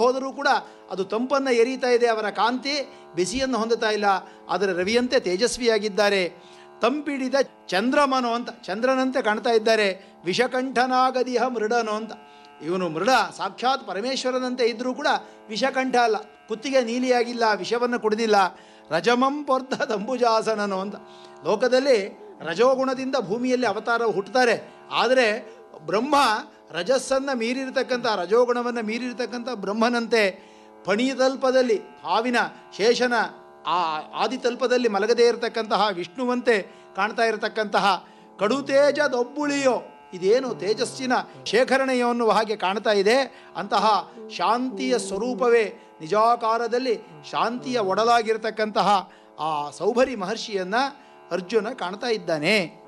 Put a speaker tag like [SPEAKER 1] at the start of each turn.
[SPEAKER 1] ಹೋದರೂ ಕೂಡ ಅದು ತಂಪನ್ನು ಎರೀತಾ ಇದೆ ಅವರ ಕಾಂತಿ ಬಿಸಿಯನ್ನು ಹೊಂದುತ್ತಾ ಇಲ್ಲ ಆದರೆ ರವಿಯಂತೆ ತೇಜಸ್ವಿಯಾಗಿದ್ದಾರೆ ತಂಪಿಡಿದ ಚಂದ್ರಮನು ಅಂತ ಚಂದ್ರನಂತೆ ಕಾಣ್ತಾ ಇದ್ದಾರೆ ವಿಷಕಂಠನಾಗದಿಹ ಮೃಡನು ಅಂತ ಇವನು ಮೃಡ ಸಾಕ್ಷಾತ್ ಪರಮೇಶ್ವರನಂತೆ ಇದ್ದರೂ ಕೂಡ ವಿಷಕಂಠ ಅಲ್ಲ ಕುತ್ತಿಗೆ ನೀಲಿಯಾಗಿಲ್ಲ ವಿಷವನ್ನು ಕುಡಿದಿಲ್ಲ ರಜಮಂ ಪೊರ್ಧ ದಂಬುಜಾಸನನು ಅಂತ ಲೋಕದಲ್ಲಿ ರಜೋಗುಣದಿಂದ ಭೂಮಿಯಲ್ಲಿ ಅವತಾರ ಹುಟ್ಟುತ್ತಾರೆ ಆದರೆ ಬ್ರಹ್ಮ ರಜಸ್ಸನ್ನು ಮೀರಿರ್ತಕ್ಕಂಥ ರಜೋಗುಣವನ್ನು ಮೀರಿರ್ತಕ್ಕಂಥ ಬ್ರಹ್ಮನಂತೆ ಫಣಿತಲ್ಪದಲ್ಲಿ ಹಾವಿನ ಶೇಷನ ಆ ಆದಿತಲ್ಪದಲ್ಲಿ ಮಲಗದೇ ಇರತಕ್ಕಂತಹ ವಿಷ್ಣುವಂತೆ ಕಾಣ್ತಾ ಇರತಕ್ಕಂತಹ ಕಡುತೇಜದೊಬ್ಬುಳಿಯೋ ಇದೇನು ತೇಜಸ್ಸಿನ ಶೇಖರಣೆಯೋ ಅನ್ನುವ ಹಾಗೆ ಕಾಣ್ತಾ ಇದೆ ಅಂತಹ ಶಾಂತಿಯ ಸ್ವರೂಪವೇ ನಿಜಾಕಾರದಲ್ಲಿ ಶಾಂತಿಯ ಒಡಲಾಗಿರ್ತಕ್ಕಂತಹ ಆ ಸೌಭರಿ ಮಹರ್ಷಿಯನ್ನು ಅರ್ಜುನ ಕಾಣ್ತಾ ಇದ್ದಾನೆ